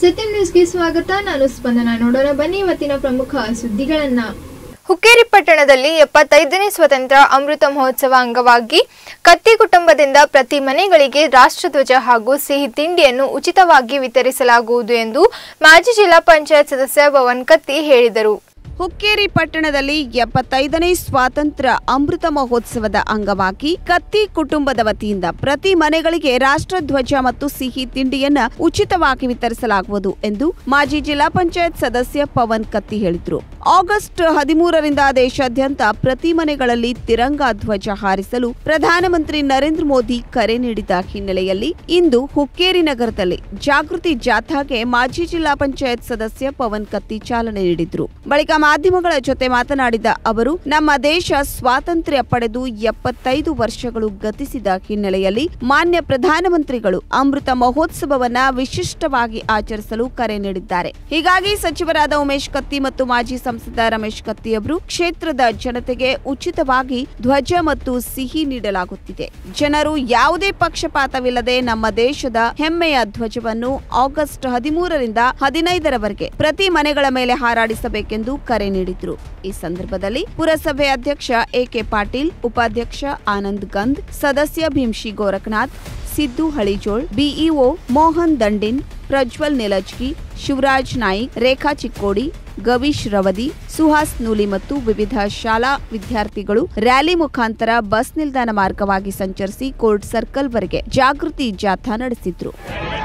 ಸತ್ಯಂ ನ್ಯೂಸ್ಗೆ ಸ್ವಾಗತ ನಾನು ಸ್ಪಂದನ ನೋಡೋಣ ಬನ್ನಿ ಇವತ್ತಿನ ಪ್ರಮುಖ ಸುದ್ದಿಗಳನ್ನ ಹುಕ್ಕೇರಿ ಪಟ್ಟಣದಲ್ಲಿ ಎಪ್ಪತ್ತೈದನೇ ಸ್ವತಂತ್ರ ಅಮೃತ ಮಹೋತ್ಸವ ಅಂಗವಾಗಿ ಕತ್ತಿ ಕುಟುಂಬದಿಂದ ಪ್ರತಿ ಮನೆಗಳಿಗೆ ರಾಷ್ಟ್ರಧ್ವಜ ಹಾಗೂ ಸಿಹಿ ತಿಂಡಿಯನ್ನು ಉಚಿತವಾಗಿ ವಿತರಿಸಲಾಗುವುದು ಎಂದು ಮಾಜಿ ಜಿಲ್ಲಾ ಪಂಚಾಯತ್ ಸದಸ್ಯ ಭವನ್ ಕತ್ತಿ ಹೇಳಿದರು ಹುಕ್ಕೇರಿ ಪಟ್ಟಣದಲ್ಲಿ ಎಪ್ಪತ್ತೈದನೇ ಸ್ವಾತಂತ್ರ್ಯ ಅಮೃತ ಮಹೋತ್ಸವದ ಅಂಗವಾಗಿ ಕತ್ತಿ ಕುಟುಂಬದ ವತಿಯಿಂದ ಪ್ರತಿ ಮನೆಗಳಿಗೆ ರಾಷ್ಟ್ರಧ್ವಜ ಮತ್ತು ಸಿಹಿ ತಿಂಡಿಯನ್ನ ಉಚಿತವಾಗಿ ವಿತರಿಸಲಾಗುವುದು ಎಂದು ಮಾಜಿ ಜಿಲ್ಲಾ ಪಂಚಾಯತ್ ಸದಸ್ಯ ಪವನ್ ಕತ್ತಿ ಹೇಳಿದರು ಆಗಸ್ಟ್ ಹದಿಮೂರರಿಂದ ದೇಶಾದ್ಯಂತ ಪ್ರತಿ ಮನೆಗಳಲ್ಲಿ ತಿರಂಗ ಧ್ವಜ ಹಾರಿಸಲು ಪ್ರಧಾನಮಂತ್ರಿ ನರೇಂದ್ರ ಮೋದಿ ಕರೆ ನೀಡಿದ ಹಿನ್ನೆಲೆಯಲ್ಲಿ ಇಂದು ಹುಕ್ಕೇರಿ ನಗರದಲ್ಲಿ ಜಾಗೃತಿ ಜಾಥಾಗೆ ಮಾಜಿ ಜಿಲ್ಲಾ ಪಂಚಾಯತ್ ಸದಸ್ಯ ಪವನ್ ಕತ್ತಿ ಚಾಲನೆ ನೀಡಿದ್ರು ಬಳಿಕ ಮಾಧ್ಯಮಗಳ ಜೊತೆ ಮಾತನಾಡಿದ ಅವರು ನಮ್ಮ ದೇಶ ಸ್ವಾತಂತ್ರ್ಯ ಪಡೆದು ಎಪ್ಪತ್ತೈದು ವರ್ಷಗಳು ಗತಿಸಿದ ಹಿನ್ನೆಲೆಯಲ್ಲಿ ಮಾನ್ಯ ಪ್ರಧಾನಮಂತ್ರಿಗಳು ಅಮೃತ ಮಹೋತ್ಸವವನ್ನ ವಿಶಿಷ್ಟವಾಗಿ ಆಚರಿಸಲು ಕರೆ ನೀಡಿದ್ದಾರೆ ಹೀಗಾಗಿ ಸಚಿವರಾದ ಉಮೇಶ್ ಕತ್ತಿ ಮತ್ತು ಮಾಜಿ ಸಂಸದ ರಮೇಶ್ ಕತ್ತಿ ಅವರು ಕ್ಷೇತ್ರದ ಜನತೆಗೆ ಉಚಿತವಾಗಿ ಧ್ವಜ ಮತ್ತು ಸಿಹಿ ನೀಡಲಾಗುತ್ತಿದೆ ಜನರು ಯಾವುದೇ ಪಕ್ಷಪಾತವಿಲ್ಲದೆ ನಮ್ಮ ದೇಶದ ಹೆಮ್ಮೆಯ ಧ್ವಜವನ್ನು ಆಗಸ್ಟ್ ಹದಿಮೂರರಿಂದ ಹದಿನೈದರವರೆಗೆ ಪ್ರತಿ ಮನೆಗಳ ಮೇಲೆ ಹಾರಾಡಿಸಬೇಕೆಂದು ಕರೆ ನೀಡಿದ್ರು ಈ ಸಂದರ್ಭದಲ್ಲಿ ಪುರಸಭೆ ಅಧ್ಯಕ್ಷ ಎಕೆ ಪಾಟೀಲ್ ಉಪಾಧ್ಯಕ್ಷ ಆನಂದ್ ಗಂದ್ ಸದಸ್ಯ ಭೀಮ್ಶಿ ಗೋರಖನಾಥ್ ಸಿದ್ದು ಹಳಿಜೋಳ್ ಬಿಇಒ ಮೋಹನ್ ದಂಡಿನ್ ಪ್ರಜ್ವಲ್ ನಿಲಜ್ಗಿ ಶಿವರಾಜ್ ನಾಯ್ಕ್ ರೇಖಾ ಚಿಕ್ಕೋಡಿ ಗವೀಶ್ ರವದಿ ಸುಹಾಸ್ ನೂಲಿ ಮತ್ತು ವಿವಿಧ ಶಾಲಾ ವಿದ್ಯಾರ್ಥಿಗಳು ರ್ಯಾಲಿ ಮುಖಾಂತರ ಬಸ್ ನಿಲ್ದಾಣ ಮಾರ್ಗವಾಗಿ ಸಂಚರಿಸಿ ಕೋರ್ಟ್ ಸರ್ಕಲ್ ವರೆಗೆ ಜಾಗೃತಿ ಜಾಥಾ ನಡೆಸಿದ್ರು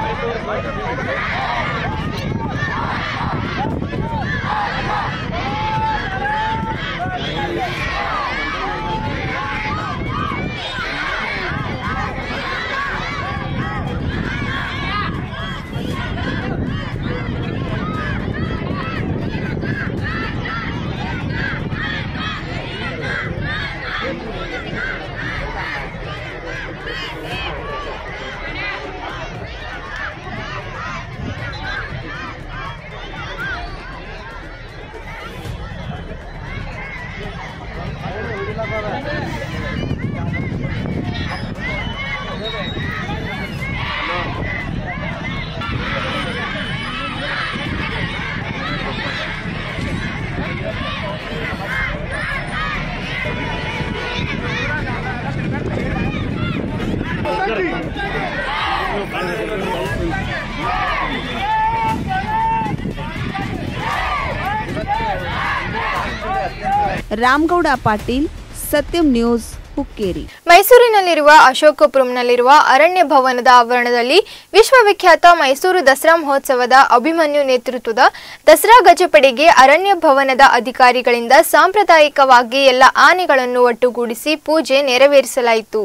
ರಾಮಗೌಡ ಪಾಟೀಲ್ ಸತ್ಯಂ ನ್ಯೂಸ್ ಹುಕ್ಕೇರಿ ಮೈಸೂರಿನಲ್ಲಿರುವ ಅಶೋಕಪುರಂನಲ್ಲಿರುವ ಅರಣ್ಯ ಭವನದ ಆವರಣದಲ್ಲಿ ವಿಶ್ವವಿಖ್ಯಾತ ಮೈಸೂರು ದಸರಾ ಮಹೋತ್ಸವದ ಅಭಿಮನ್ಯು ನೇತೃತ್ವದ ದಸರಾ ಗಜಪಡೆಗೆ ಅರಣ್ಯ ಭವನದ ಅಧಿಕಾರಿಗಳಿಂದ ಸಾಂಪ್ರದಾಯಿಕವಾಗಿ ಎಲ್ಲ ಆನೆಗಳನ್ನು ಒಟ್ಟುಗೂಡಿಸಿ ಪೂಜೆ ನೆರವೇರಿಸಲಾಯಿತು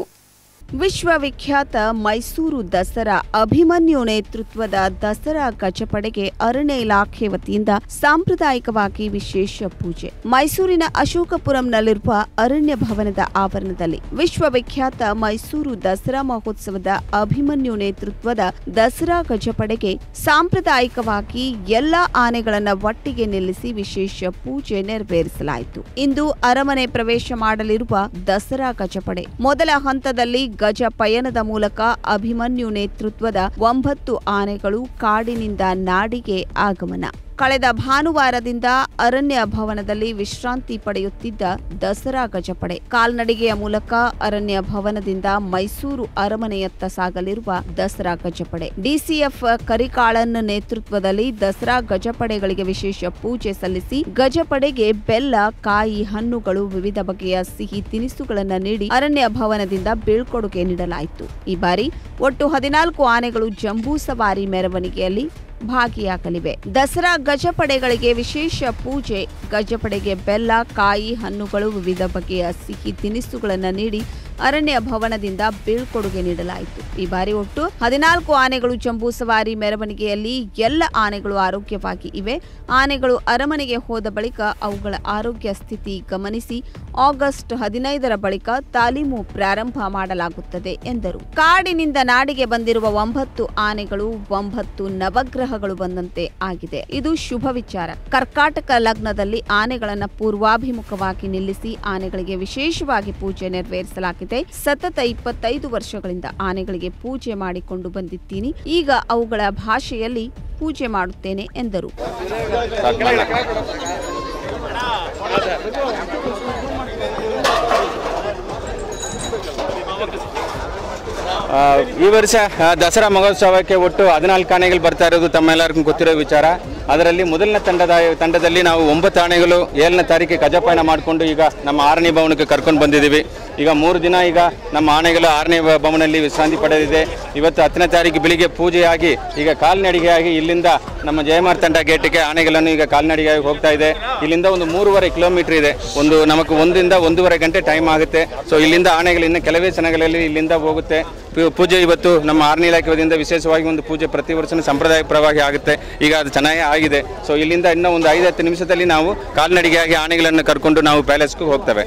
ವಿಶ್ವವಿಖ್ಯಾತ ಮೈಸೂರು ದಸರಾ ಅಭಿಮನ್ಯು ನೇತೃತ್ವದ ದಸರಾ ಗಜಪಡೆಗೆ ಅರಣ್ಯ ಇಲಾಖೆ ವತಿಯಿಂದ ಸಾಂಪ್ರದಾಯಿಕವಾಗಿ ವಿಶೇಷ ಪೂಜೆ ಮೈಸೂರಿನ ಅಶೋಕಪುರಂನಲ್ಲಿರುವ ಅರಣ್ಯ ಭವನದ ಆವರಣದಲ್ಲಿ ವಿಶ್ವವಿಖ್ಯಾತ ಮೈಸೂರು ದಸರಾ ಮಹೋತ್ಸವದ ಅಭಿಮನ್ಯು ನೇತೃತ್ವದ ದಸರಾ ಗಜಪಡೆಗೆ ಸಾಂಪ್ರದಾಯಿಕವಾಗಿ ಎಲ್ಲ ಆನೆಗಳನ್ನ ಒಟ್ಟಿಗೆ ನಿಲ್ಲಿಸಿ ವಿಶೇಷ ಪೂಜೆ ನೆರವೇರಿಸಲಾಯಿತು ಇಂದು ಅರಮನೆ ಪ್ರವೇಶ ಮಾಡಲಿರುವ ದಸರಾ ಗಜಪಡೆ ಮೊದಲ ಹಂತದಲ್ಲಿ ಗಜ ಪಯಣದ ಮೂಲಕ ಅಭಿಮನ್ಯು ನೇತೃತ್ವದ ಒಂಬತ್ತು ಆನೆಗಳು ಕಾಡಿನಿಂದ ನಾಡಿಗೆ ಆಗಮನ ಕಳೆದ ಭಾನುವಾರದಿಂದ ಅರಣ್ಯ ಭವನದಲ್ಲಿ ವಿಶ್ರಾಂತಿ ಪಡೆಯುತ್ತಿದ್ದ ದಸರಾ ಗಜಪಡೆ ಕಾಲ್ನಡಿಗೆಯ ಮೂಲಕ ಅರಣ್ಯ ಭವನದಿಂದ ಮೈಸೂರು ಅರಮನೆಯತ್ತ ಸಾಗಲಿರುವ ದಸರಾ ಗಜಪಡೆ ಡಿಸಿಎಫ್ ಕರಿಕಾಳನ್ ನೇತೃತ್ವದಲ್ಲಿ ದಸರಾ ಗಜಪಡೆಗಳಿಗೆ ವಿಶೇಷ ಪೂಜೆ ಸಲ್ಲಿಸಿ ಗಜಪಡೆಗೆ ಬೆಲ್ಲ ಕಾಯಿ ಹಣ್ಣುಗಳು ವಿವಿಧ ಬಗೆಯ ಸಿಹಿ ತಿನಿಸುಗಳನ್ನು ನೀಡಿ ಅರಣ್ಯ ಭವನದಿಂದ ಬೀಳ್ಕೊಡುಗೆ ನೀಡಲಾಯಿತು ಈ ಬಾರಿ ಒಟ್ಟು ಹದಿನಾಲ್ಕು ಆನೆಗಳು ಜಂಬೂ ಸವಾರಿ ಮೆರವಣಿಗೆಯಲ್ಲಿ ಭಾಗಿಯಾಗಲಿವೆ ದಸರಾ ಗಜಪಡೆಗಳಿಗೆ ವಿಶೇಷ ಪೂಜೆ ಗಜಪಡೆಗೆ ಬೆಲ್ಲ ಕಾಯಿ ಹಣ್ಣುಗಳು ವಿವಿಧ ಬಗೆಯ ಸಿಹಿ ತಿನಿಸುಗಳನ್ನು ನೀಡಿ ಅರಣ್ಯ ಭವನದಿಂದ ಬೀಳ್ಕೊಡುಗೆ ನೀಡಲಾಯಿತು ಈ ಬಾರಿ ಒಟ್ಟು ಹದಿನಾಲ್ಕು ಆನೆಗಳು ಜಂಬೂ ಸವಾರಿ ಮೆರವಣಿಗೆಯಲ್ಲಿ ಎಲ್ಲ ಆನೆಗಳು ಆರೋಗ್ಯವಾಗಿ ಇವೆ ಆನೆಗಳು ಅರಮನೆಗೆ ಹೋದ ಬಳಿಕ ಅವುಗಳ ಆರೋಗ್ಯ ಸ್ಥಿತಿ ಗಮನಿಸಿ ಆಗಸ್ಟ್ ಹದಿನೈದರ ಬಳಿಕ ತಾಲೀಮು ಪ್ರಾರಂಭ ಮಾಡಲಾಗುತ್ತದೆ ಎಂದರು ಕಾಡಿನಿಂದ ನಾಡಿಗೆ ಬಂದಿರುವ ಒಂಬತ್ತು ಆನೆಗಳು ಒಂಬತ್ತು ನವಗ್ರಹಗಳು ಬಂದಂತೆ ಆಗಿದೆ ಇದು ಶುಭ ವಿಚಾರ ಕರ್ಕಾಟಕ ಲಗ್ನದಲ್ಲಿ ಆನೆಗಳನ್ನ ಪೂರ್ವಾಭಿಮುಖವಾಗಿ ನಿಲ್ಲಿಸಿ ಆನೆಗಳಿಗೆ ವಿಶೇಷವಾಗಿ ಪೂಜೆ ನೆರವೇರಿಸಲಾಗಿದೆ ಸತತ ಇಪ್ಪತ್ತೈದು ವರ್ಷಗಳಿಂದ ಆನೆಗಳಿಗೆ ಪೂಜೆ ಮಾಡಿಕೊಂಡು ಬಂದಿದ್ದೀನಿ ಈಗ ಅವುಗಳ ಭಾಷೆಯಲ್ಲಿ ಪೂಜೆ ಮಾಡುತ್ತೇನೆ ಎಂದರು ಆ, ಈ ವರ್ಷ ಆ, ದಸರಾ ಮಹೋತ್ಸವಕ್ಕೆ ಒಟ್ಟು ಹದಿನಾಲ್ಕು ಆನೆಗಳು ಬರ್ತಾ ಇರೋದು ತಮ್ಮೆಲ್ಲರಿಗೂ ಗೊತ್ತಿರೋ ವಿಚಾರ ಅದರಲ್ಲಿ ಮೊದಲನೇ ತಂಡದ ತಂಡದಲ್ಲಿ ನಾವು ಒಂಬತ್ತು ಆನೆಗಳು ಏಳನೇ ತಾರೀಕಿಗೆ ಗಜಪಯಣ ಮಾಡಿಕೊಂಡು ಈಗ ನಮ್ಮ ಆರನೇ ಭವನಕ್ಕೆ ಕರ್ಕೊಂಡು ಬಂದಿದ್ದೀವಿ ಈಗ ಮೂರು ದಿನ ಈಗ ನಮ್ಮ ಆನೆಗಳು ಆರನೇ ಭ- ಭವನಲ್ಲಿ ವಿಶ್ರಾಂತಿ ಪಡೆದಿದೆ ಇವತ್ತು ಹತ್ತನೇ ತಾರೀಕು ಬೆಳಿಗ್ಗೆ ಪೂಜೆಯಾಗಿ ಈಗ ಕಾಲ್ನಡಿಗೆಯಾಗಿ ಇಲ್ಲಿಂದ ನಮ್ಮ ಜಯಮಾರ್ ತಂಡ ಗೇಟಿಗೆ ಆನೆಗಳನ್ನು ಈಗ ಕಾಲ್ನಡಿಗೆಯಾಗಿ ಹೋಗ್ತಾ ಇದೆ ಇಲ್ಲಿಂದ ಒಂದು ಮೂರುವರೆ ಕಿಲೋಮೀಟರ್ ಇದೆ ಒಂದು ನಮಗೆ ಒಂದರಿಂದ ಒಂದೂವರೆ ಗಂಟೆ ಟೈಮ್ ಆಗುತ್ತೆ ಸೊ ಇಲ್ಲಿಂದ ಆನೆಗಳು ಇನ್ನು ಕೆಲವೇ ಕ್ಷಣಗಳಲ್ಲಿ ಇಲ್ಲಿಂದ ಹೋಗುತ್ತೆ ಪೂ- ಪೂಜೆ ಇವತ್ತು ನಮ್ಮ ಆರನೇ ಇಲಾಖೆ ವತಿಯಿಂದ ವಿಶೇಷವಾಗಿ ಒಂದು ಪೂಜೆ ಪ್ರತಿ ವರ್ಷ ಸಂಪ್ರದಾಯಪರವಾಗಿ ಆಗುತ್ತೆ ಈಗ ಅದು ಚೆನ್ನಾಗಿ ಆಗಿದೆ ಸೊ ಇಲ್ಲಿಂದ ಇನ್ನೂ ಒಂದು ಐದು ಹತ್ತು ನಿಮಿಷದಲ್ಲಿ ನಾವು ಕಾಲ್ನಡಿಗೆಯಾಗಿ ಆನೆಗಳನ್ನು ಕರ್ಕೊಂಡು ನಾವು ಪ್ಯಾಲೇಸ್ಗೆ ಹೋಗ್ತೇವೆ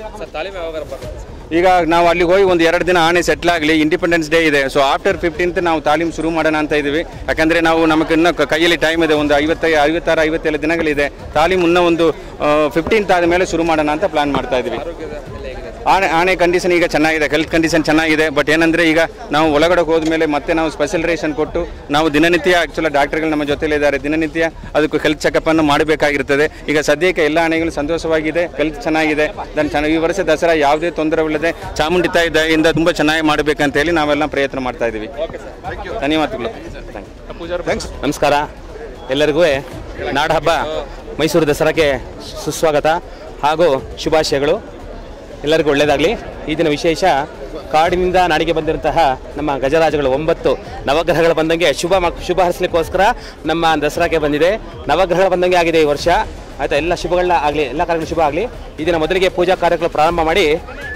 ಈಗ ನಾವು ಅಲ್ಲಿಗೆ ಹೋಗಿ ಒಂದು ಎರಡು ದಿನ ಆನೆ ಸೆಟ್ಲ್ ಆಗಲಿ ಇಂಡಿಪೆಂಡೆನ್ಸ್ ಡೇ ಇದೆ ಸೊ ಆಫ್ಟರ್ ಫಿಫ್ಟೀನ್ತ್ ನಾವು ತಾಲೀಮ್ ಶುರು ಮಾಡೋಣ ಅಂತ ಇದ್ದೀವಿ ಯಾಕಂದರೆ ನಾವು ನಮಗೆ ಇನ್ನೂ ಕ- ಕೈಯಲ್ಲಿ ಟೈಮ್ ಇದೆ ಒಂದು ಐವತ್ತೈ ಐವತ್ತಾರು ಐವತ್ತೇಳು ದಿನಗಳಿದೆ ತಾಲೀಮ್ ಇನ್ನೂ ಒಂದು ಫಿಫ್ಟೀನ್ತ್ ಆದ ಮೇಲೆ ಶುರು ಮಾಡೋಣ ಅಂತ ಪ್ಲಾನ್ ಮಾಡ್ತಾ ಇದ್ದೀವಿ ಆನೆ ಆನೆ ಕಂಡೀಷನ್ ಈಗ ಚೆನ್ನಾಗಿದೆ ಹೆಲ್ತ್ ಕಂಡೀಷನ್ ಚೆನ್ನಾಗಿದೆ ಬಟ್ ಏನಂದರೆ ಈಗ ನಾವು ಒಳಗಡೆ ಹೋದ್ಮೇಲೆ ಮತ್ತೆ ನಾವು ಸ್ಪೆಷಲ್ ರೇಷನ್ ಕೊಟ್ಟು ನಾವು ದಿನನಿತ್ಯ ಆ್ಯಕ್ಚುಲಿ ಡಾಕ್ಟರ್ಗಳು ನಮ್ಮ ಜೊತೆಲಿ ಇದ್ದಾರೆ ದಿನನಿತ್ಯ ಅದಕ್ಕೂ ಹೆಲ್ತ್ ಚೆಕಪ್ಪನ್ನು ಮಾಡಬೇಕಾಗಿರ್ತದೆ ಈಗ ಸದ್ಯಕ್ಕೆ ಎಲ್ಲ ಆನೆಗಳು ಸಂತೋಷವಾಗಿದೆ ಹೆಲ್ತ್ ಚೆನ್ನಾಗಿದೆ ದನ್ ಚೆನ್ನಾಗಿ ಈ ವರ್ಷ ದಸರಾ ಯಾವುದೇ ತೊಂದರೆವಿಲ್ಲದೆ ಚಾಮುಂಡಿ ತಾಯಿ ದಯೆಯಿಂದ ತುಂಬ ಚೆನ್ನಾಗಿ ಮಾಡಬೇಕಂತ ಹೇಳಿ ನಾವೆಲ್ಲ ಪ್ರಯತ್ನ ಮಾಡ್ತಾ ಇದ್ದೀವಿ ಧನ್ಯವಾದಗಳು Thank you. ನಮಸ್ಕಾರ ಎಲ್ಲರಿಗೂ ನಾಡಹಬ್ಬ ಮೈಸೂರು ದಸರಾಕ್ಕೆ ಸುಸ್ವಾಗತ ಹಾಗೂ ಶುಭಾಶಯಗಳು ಎಲ್ಲರಿಗೂ ಒಳ್ಳೆಯದಾಗಲಿ ಈ ದಿನ ವಿಶೇಷ ಕಾಡಿನಿಂದ ನಾಡಿಗೆ ಬಂದಿರುವಂತಹ ನಮ್ಮ ಗಜರಾಜಗಳು ಒಂಬತ್ತು ನವಗ್ರಹಗಳ ಬಂದಂಗೆ ಶುಭ ಮ- ಶುಭ ಹರಿಸಲಿಕ್ಕೋಸ್ಕರ ನಮ್ಮ ದಸರಾಕ್ಕೆ ಬಂದಿದೆ ನವಗ್ರಹಗಳ ಬಂದಂಗೆ ಆಗಿದೆ ಈ ವರ್ಷ ಆಯಿತಾ ಎಲ್ಲ ಶುಭಗಳನ್ನ ಆಗಲಿ ಎಲ್ಲ ಕಾರ್ಯಗಳು ಶುಭ ಆಗಲಿ ಈ ದಿನ ಮೊದಲಿಗೆ ಪೂಜಾ ಕಾರ್ಯಕ್ರಮ ಪ್ರಾರಂಭ ಮಾಡಿ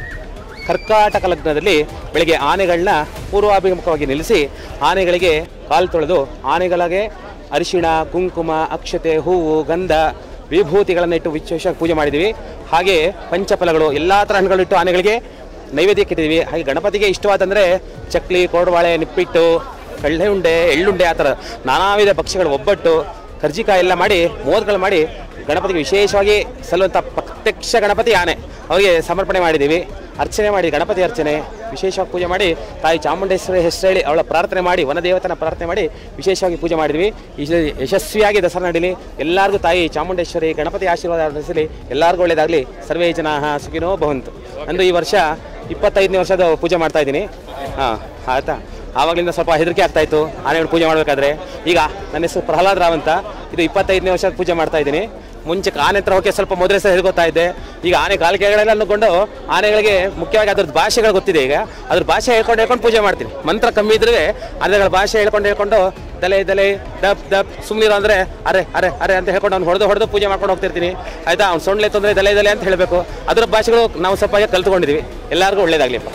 ಕರ್ಕಾಟಕ ಲಗ್ನದಲ್ಲಿ ಬೆಳಗ್ಗೆ ಆನೆಗಳನ್ನ ಪೂರ್ವಾಭಿಮುಖವಾಗಿ ನಿಲ್ಲಿಸಿ ಆನೆಗಳಿಗೆ ಕಾಲು ತೊಳೆದು ಆನೆಗಳಿಗೆ ಅರಿಶಿಣ ಕುಂಕುಮ ಅಕ್ಷತೆ ಹೂವು ಗಂಧ ವಿಭೂತಿಗಳನ್ನು ಇಟ್ಟು ವಿಶೇಷ ಪೂಜೆ ಮಾಡಿದ್ದೀವಿ ಹಾಗೆ ಪಂಚಫಲಗಳು ಎಲ್ಲ ಥರ ಹಣ್ಣುಗಳಿಟ್ಟು ಆನೆಗಳಿಗೆ ನೈವೇದ್ಯಕ್ಕೆ ಇಟ್ಟಿದ್ದೀವಿ ಹಾಗೆ ಗಣಪತಿಗೆ ಇಷ್ಟವಾದಂದರೆ ಚಕ್ಲಿ ಕೋಡವಾಳೆ ನಿಪ್ಪಿಟ್ಟು ಕಳ್ಳೆ ಉಂಡೆ ಎಳ್ಳುಂಡೆ ಆ ಥರ ನಾನಾ ವಿಧ ಭಕ್ಷ್ಯಗಳು ಒಬ್ಬಟ್ಟು ಕರ್ಜಿಕಾಯಿ ಎಲ್ಲ ಮಾಡಿ ಮೋದಗಳು ಮಾಡಿ ಗಣಪತಿಗೆ ವಿಶೇಷವಾಗಿ ಸಲ್ಲುವಂಥ ಪ್ರತ್ಯಕ್ಷ ಗಣಪತಿ ಆನೆ ಅವರಿಗೆ ಸಮರ್ಪಣೆ ಮಾಡಿದ್ದೀವಿ ಅರ್ಚನೆ ಮಾಡಿ ಗಣಪತಿ ಅರ್ಚನೆ ವಿಶೇಷವಾಗಿ ಪೂಜೆ ಮಾಡಿ ತಾಯಿ ಚಾಮುಂಡೇಶ್ವರಿ ಹೆಸರು ಹೇಳಿ ಅವಳ ಪ್ರಾರ್ಥನೆ ಮಾಡಿ ವನದೇವತನ ಪ್ರಾರ್ಥನೆ ಮಾಡಿ ವಿಶೇಷವಾಗಿ ಪೂಜೆ ಮಾಡಿದ್ವಿ ಯಶ- ಯಶಸ್ವಿಯಾಗಿ ದಸರಾ ನಡೀಲಿ ಎಲ್ಲರಿಗೂ ತಾಯಿ ಚಾಮುಂಡೇಶ್ವರಿ ಗಣಪತಿ ಆಶೀರ್ವಾದ ನಡೆಸಲಿ ಎಲ್ಲರಿಗೂ ಒಳ್ಳೆಯದಾಗಲಿ ಸರ್ವೇ ಜನ ಸುಖಿನೋ ಭವಂತು ನಂದು ಈ ವರ್ಷ ಇಪ್ಪತ್ತೈದನೇ ವರ್ಷದ ಪೂಜೆ ಮಾಡ್ತಾ ಇದ್ದೀನಿ ಹಾಂ ಆಯ್ತಾ ಆವಾಗಲಿಂದ ಸ್ವಲ್ಪ ಹೆದರಿಕೆ ಆಗ್ತಾ ಇತ್ತು ಆನೆಗಳು ಪೂಜೆ ಮಾಡಬೇಕಾದ್ರೆ ಈಗ ನನ್ನ ಹೆಸರು ಪ್ರಹ್ಲಾದ್ ರಾವ್ ಅಂತ ಇದು ಇಪ್ಪತ್ತೈದನೇ ವರ್ಷದ ಪೂಜೆ ಮಾಡ್ತಾ ಇದ್ದೀನಿ ಮುಂಚೆ ಆನೆ ಹತ್ರ ಹೋಗಿ ಸ್ವಲ್ಪ ಮೊದಲೇ ಸಹ ಹೇಳ್ಕೊತಾ ಇದ್ದೆ ಈಗ ಆನೆ ಕಾಲಿಕೆಗಳೆಲ್ಲ ಅಂದ್ಕೊಂಡು ಆನೆಗಳಿಗೆ ಮುಖ್ಯವಾಗಿ ಅದ್ರದ್ದು ಭಾಷೆಗಳು ಗೊತ್ತಿದೆ ಈಗ ಅದ್ರ ಭಾಷೆ ಹೇಳ್ಕೊಂಡು ಹೇಳ್ಕೊಂಡು ಪೂಜೆ ಮಾಡ್ತೀನಿ ಮಂತ್ರ ಕಮ್ಮಿ ಇದ್ರೆ ಆನೆಗಳ ಭಾಷೆ ಹೇಳ್ಕೊಂಡು ಹೇಳ್ಕೊಂಡು ದಲೆ ದಲೆ ದಪ್ ದಪ್ ಸುಮ್ಮನಿರೋ ಅಂದರೆ ಅರೆ ಅರೆ ಅರೆ ಅಂತ ಹೇಳ್ಕೊಂಡು ಅವ್ನು ಹೊಡೆದು ಹೊಡೆದು ಪೂಜೆ ಮಾಡ್ಕೊಂಡು ಹೋಗ್ತಿರ್ತೀನಿ ಆಯ್ತಾ ಅವ್ನು ಸೊಂಡ್ಲೆ ತೊಂದರೆ ದಲೆ ದಲೆ ಅಂತ ಹೇಳಬೇಕು ಅದ್ರ ಭಾಷೆಗಳು ನಾವು ಸ್ವಲ್ಪ ಕಲ್ತ್ಕೊಂಡಿದ್ದೀವಿ ಎಲ್ಲರಿಗೂ ಒಳ್ಳೇದಾಗಲಿಪ್ಪ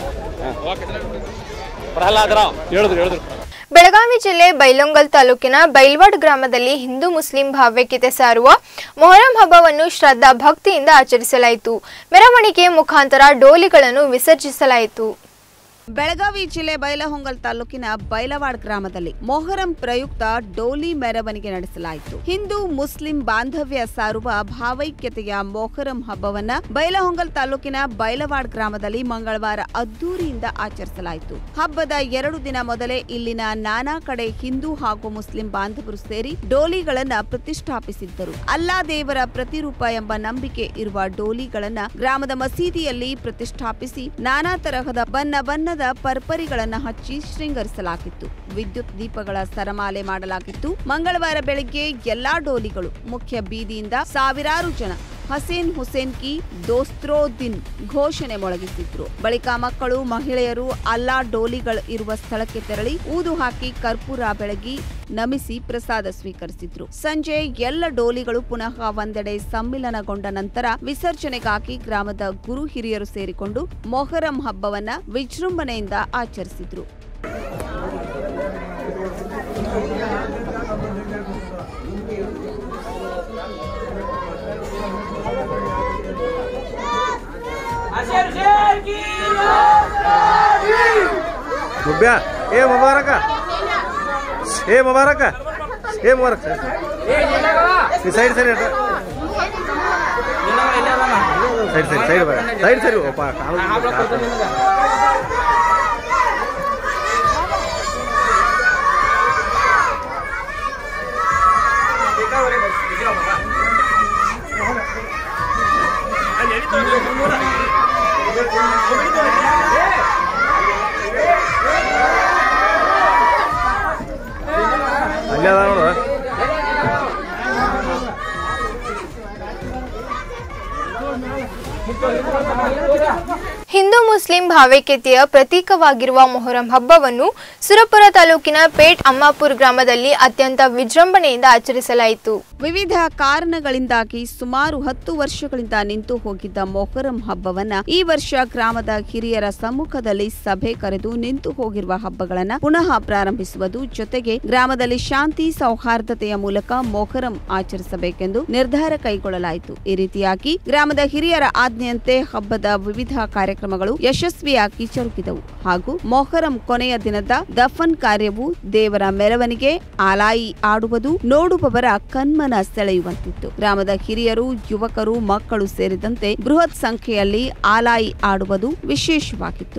ಪ್ರಹ್ಲಾದ್ ರಾವ್ ಹೇಳಿದ್ರು ಹೇಳಿದ್ರು ಬೆಳಗಾವಿ ಜಿಲ್ಲೆ ಬೈಲೊಂಗಲ್ ತಾಲೂಕಿನ ಬೈಲ್ವಾಡ್ ಗ್ರಾಮದಲ್ಲಿ ಹಿಂದೂ ಮುಸ್ಲಿಂ ಭಾವ್ಯತೆ ಸಾರುವ ಮೊಹರಂ ಹಬ್ಬವನ್ನು ಶ್ರದ್ಧಾ ಭಕ್ತಿಯಿಂದ ಆಚರಿಸಲಾಯಿತು ಮೆರವಣಿಗೆ ಮುಖಾಂತರ ಡೋಲಿಗಳನ್ನು ವಿಸರ್ಜಿಸಲಾಯಿತು ಬೆಳಗಾವಿ ಜಿಲ್ಲೆ ಬೈಲಹೊಂಗಲ್ ತಾಲೂಕಿನ ಬೈಲವಾಡ್ ಗ್ರಾಮದಲ್ಲಿ ಮೊಹರಂ ಪ್ರಯುಕ್ತ ಡೋಲಿ ಮೆರವಣಿಗೆ ನಡೆಸಲಾಯಿತು ಹಿಂದೂ ಮುಸ್ಲಿಂ ಬಾಂಧವ್ಯ ಸಾರುವ ಭಾವೈಕ್ಯತೆಯ ಮೊಹರಂ ಹಬ್ಬವನ್ನ ಬೈಲಹೊಂಗಲ್ ತಾಲೂಕಿನ ಬೈಲವಾಡ್ ಗ್ರಾಮದಲ್ಲಿ ಮಂಗಳವಾರ ಅದ್ದೂರಿಯಿಂದ ಆಚರಿಸಲಾಯಿತು ಹಬ್ಬದ ಎರಡು ದಿನ ಮೊದಲೇ ಇಲ್ಲಿನ ನಾನಾ ಕಡೆ ಹಿಂದೂ ಹಾಗೂ ಮುಸ್ಲಿಂ ಬಾಂಧವರು ಸೇರಿ ಡೋಲಿಗಳನ್ನ ಪ್ರತಿಷ್ಠಾಪಿಸಿದ್ದರು ಅಲ್ಲಾ ದೇವರ ಪ್ರತಿರೂಪ ಎಂಬ ನಂಬಿಕೆ ಇರುವ ಡೋಲಿಗಳನ್ನ ಗ್ರಾಮದ ಮಸೀದಿಯಲ್ಲಿ ಪ್ರತಿಷ್ಠಾಪಿಸಿ ನಾನಾ ತರಹದ ಬಣ್ಣ ಬಣ್ಣದ ಪರ್ಪರಿಗಳನ್ನ ಹಚ್ಚಿ ಶೃಂಗರಿಸಲಾಗಿತ್ತು ವಿದ್ಯುತ್ ದೀಪಗಳ ಸರಮಾಲೆ ಮಾಡಲಾಗಿತ್ತು ಮಂಗಳವಾರ ಬೆಳಗ್ಗೆ ಎಲ್ಲಾ ಡೋಲಿಗಳು ಮುಖ್ಯ ಬೀದಿಯಿಂದ ಸಾವಿರಾರು ಜನ ಹಸೇನ್ ಹುಸೇನ್ ಕಿ ದೋಸ್ತ್ರೋ ದಿನ್ ಘೋಷಣೆ ಮೊಳಗಿಸಿದ್ರು ಬಳಿಕ ಮಕ್ಕಳು ಮಹಿಳೆಯರು ಅಲ್ಲಾ ಡೋಲಿಗಳು ಇರುವ ಸ್ಥಳಕ್ಕೆ ತೆರಳಿ ಊದು ಹಾಕಿ ಕರ್ಪೂರ ಬೆಳಗಿ ನಮಿಸಿ ಪ್ರಸಾದ ಸ್ವೀಕರಿಸಿದ್ರು ಸಂಜೆ ಎಲ್ಲ ಡೋಲಿಗಳು ಪುನಃ ಒಂದೆಡೆ ಸಮ್ಮಿಲನಗೊಂಡ ನಂತರ ವಿಸರ್ಜನೆಗಾಗಿ ಗ್ರಾಮದ ಗುರು ಹಿರಿಯರು ಸೇರಿಕೊಂಡು ಮೊಹರಂ ಹಬ್ಬವನ್ನ ವಿಜೃಂಭಣೆಯಿಂದ ಆಚರಿಸಿದ್ರು ಮುಬ್ಬ್ಯಾ ಏ ಮುಬಾರಕ ಏ ಮುಬಾರಕ ಏ ಮುಬಾರಕ್ ಈ ಸೈಡ್ ಸರಿ ಅಡ್ಡ. ಸೈಡ್ ಸರಿ ಸೈಡ್ ಬರ ಸೈಡ್ ಸರಿ ಒಪ್ಪ ಕಾಲು ಇಲ್ಲೇ ಅದ ನೋಡು ಹಿಂದೂ ಮುಸ್ಲಿಂ ಭಾವೈಕ್ಯತೆಯ ಪ್ರತೀಕವಾಗಿರುವ ಮೊಹರಂ ಹಬ್ಬವನ್ನು ಸುರಪುರ ತಾಲೂಕಿನ ಪೇಟ್ ಅಮ್ಮಾಪುರ್ ಗ್ರಾಮದಲ್ಲಿ ಅತ್ಯಂತ ವಿಜೃಂಭಣೆಯಿಂದ ಆಚರಿಸಲಾಯಿತು ವಿವಿಧ ಕಾರಣಗಳಿಂದಾಗಿ ಸುಮಾರು ಹತ್ತು ವರ್ಷಗಳಿಂದ ನಿಂತು ಹೋಗಿದ್ದ ಮೊಹರಂ ಹಬ್ಬವನ್ನ ಈ ವರ್ಷ ಗ್ರಾಮದ ಹಿರಿಯರ ಸಮ್ಮುಖದಲ್ಲಿ ಸಭೆ ಕರೆದು ನಿಂತು ಹೋಗಿರುವ ಹಬ್ಬಗಳನ್ನ ಪುನಃ ಪ್ರಾರಂಭಿಸುವುದು ಜೊತೆಗೆ ಗ್ರಾಮದಲ್ಲಿ ಶಾಂತಿ ಸೌಹಾರ್ದತೆಯ ಮೂಲಕ ಮೊಹರಂ ಆಚರಿಸಬೇಕೆಂದು ನಿರ್ಧಾರ ಕೈಗೊಳ್ಳಲಾಯಿತು ಈ ರೀತಿಯಾಗಿ ಗ್ರಾಮದ ಹಿರಿಯರ ಆಜ್ಞೆಯಂತೆ ಹಬ್ಬದ ವಿವಿಧ ಕಾರ್ಯಕ್ರಮಗಳು ಯಶಸ್ವಿಯಾಗಿ ಜರುಗಿದವು ಹಾಗೂ ಮೊಹರಂ ಕೊನೆಯ ದಿನದ ದಫನ್ ಕಾರ್ಯವು ದೇವರ ಮೆರವಣಿಗೆ ಆಲಾಯಿ ಆಡುವುದು ನೋಡುವವರ ಕಣ್ಮನ ಸೆಳೆಯುವಂತಿತ್ತು ಗ್ರಾಮದ ಹಿರಿಯರು ಯುವಕರು ಮಕ್ಕಳು ಸೇರಿದಂತೆ ಬೃಹತ್ ಸಂಖ್ಯೆಯಲ್ಲಿ ಆಲಾಯಿ ಆಡುವುದು ವಿಶೇಷವಾಗಿತ್ತು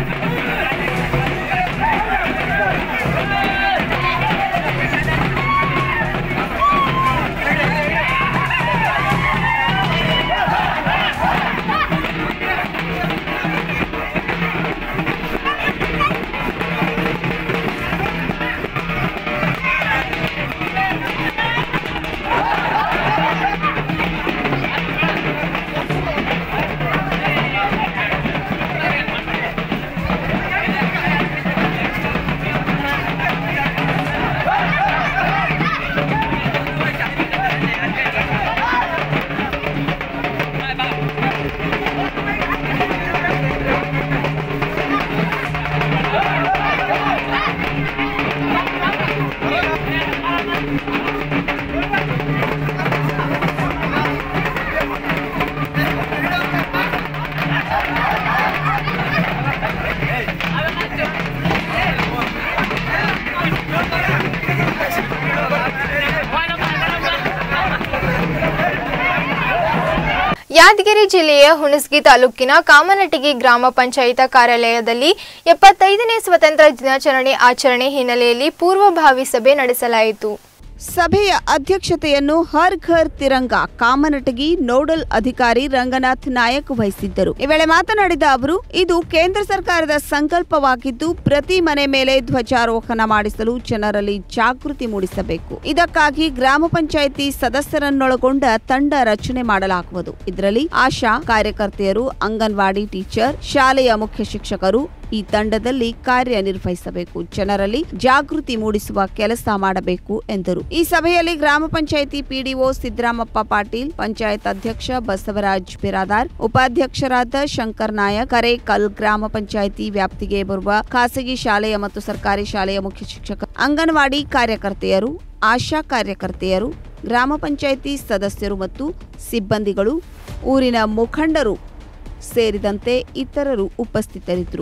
ಯಾದಗಿರಿ ಜಿಲ್ಲೆಯ ಹುಣಸಗಿ ತಾಲೂಕಿನ ಕಾಮನಟಗಿ ಗ್ರಾಮ ಪಂಚಾಯತ ಕಾರ್ಯಾಲಯದಲ್ಲಿ ಎಪ್ಪತ್ತೈದನೇ ಸ್ವತಂತ್ರ ದಿನಾಚರಣೆ ಆಚರಣೆ ಹಿನ್ನೆಲೆಯಲ್ಲಿ ಪೂರ್ವಭಾವಿ ಸಭೆ ನಡೆಸಲಾಯಿತು ಸಭೆಯ ಅಧ್ಯಕ್ಷತೆಯನ್ನು ಹರ್ ಘರ್ ತಿರಂಗ ಕಾಮನಟಗಿ ನೋಡಲ್ ಅಧಿಕಾರಿ ರಂಗನಾಥ್ ನಾಯಕ್ ವಹಿಸಿದ್ದರು ಈ ವೇಳೆ ಮಾತನಾಡಿದ ಅವರು ಇದು ಕೇಂದ್ರ ಸರ್ಕಾರದ ಸಂಕಲ್ಪವಾಗಿದ್ದು ಪ್ರತಿ ಮನೆ ಮೇಲೆ ಧ್ವಜಾರೋಹಣ ಮಾಡಿಸಲು ಜನರಲ್ಲಿ ಜಾಗೃತಿ ಮೂಡಿಸಬೇಕು ಇದಕ್ಕಾಗಿ ಗ್ರಾಮ ಪಂಚಾಯಿತಿ ಸದಸ್ಯರನ್ನೊಳಗೊಂಡ ತಂಡ ರಚನೆ ಮಾಡಲಾಗುವುದು ಇದರಲ್ಲಿ ಆಶಾ ಕಾರ್ಯಕರ್ತೆಯರು ಅಂಗನವಾಡಿ ಟೀಚರ್ ಶಾಲೆಯ ಮುಖ್ಯ ಶಿಕ್ಷಕರು ಈ ತಂಡದಲ್ಲಿ ಕಾರ್ಯನಿರ್ವಹಿಸಬೇಕು ಜನರಲ್ಲಿ ಜಾಗೃತಿ ಮೂಡಿಸುವ ಕೆಲಸ ಮಾಡಬೇಕು ಎಂದರು ಈ ಸಭೆಯಲ್ಲಿ ಗ್ರಾಮ ಪಂಚಾಯಿತಿ ಪಿಡಿಒ ಸಿದ್ದರಾಮಪ್ಪ ಪಾಟೀಲ್ ಪಂಚಾಯತ್ ಅಧ್ಯಕ್ಷ ಬಸವರಾಜ್ ಬಿರಾದಾರ್ ಉಪಾಧ್ಯಕ್ಷರಾದ ಶಂಕರ್ ನಾಯಕ್ ಕರೇಕಲ್ ಗ್ರಾಮ ಪಂಚಾಯಿತಿ ವ್ಯಾಪ್ತಿಗೆ ಬರುವ ಖಾಸಗಿ ಶಾಲೆಯ ಮತ್ತು ಸರ್ಕಾರಿ ಶಾಲೆಯ ಮುಖ್ಯ ಶಿಕ್ಷಕ ಅಂಗನವಾಡಿ ಕಾರ್ಯಕರ್ತೆಯರು ಆಶಾ ಕಾರ್ಯಕರ್ತೆಯರು ಗ್ರಾಮ ಪಂಚಾಯಿತಿ ಸದಸ್ಯರು ಮತ್ತು ಸಿಬ್ಬಂದಿಗಳು ಊರಿನ ಮುಖಂಡರು ಸೇರಿದಂತೆ ಇತರರು ಉಪಸ್ಥಿತರಿದ್ದರು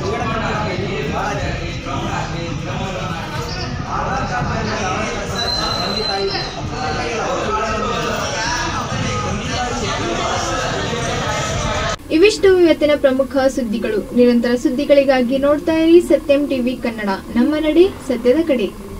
ಇವಿಷ್ಟು ಇವತ್ತಿನ ಪ್ರಮುಖ ಸುದ್ದಿಗಳು ನಿರಂತರ ಸುದ್ದಿಗಳಿಗಾಗಿ ನೋಡ್ತಾ ಇರಿ ಸತ್ಯಂ ಟಿವಿ ಕನ್ನಡ ನಮ್ಮ ನಡೆ ಸತ್ಯದ ಕಡೆ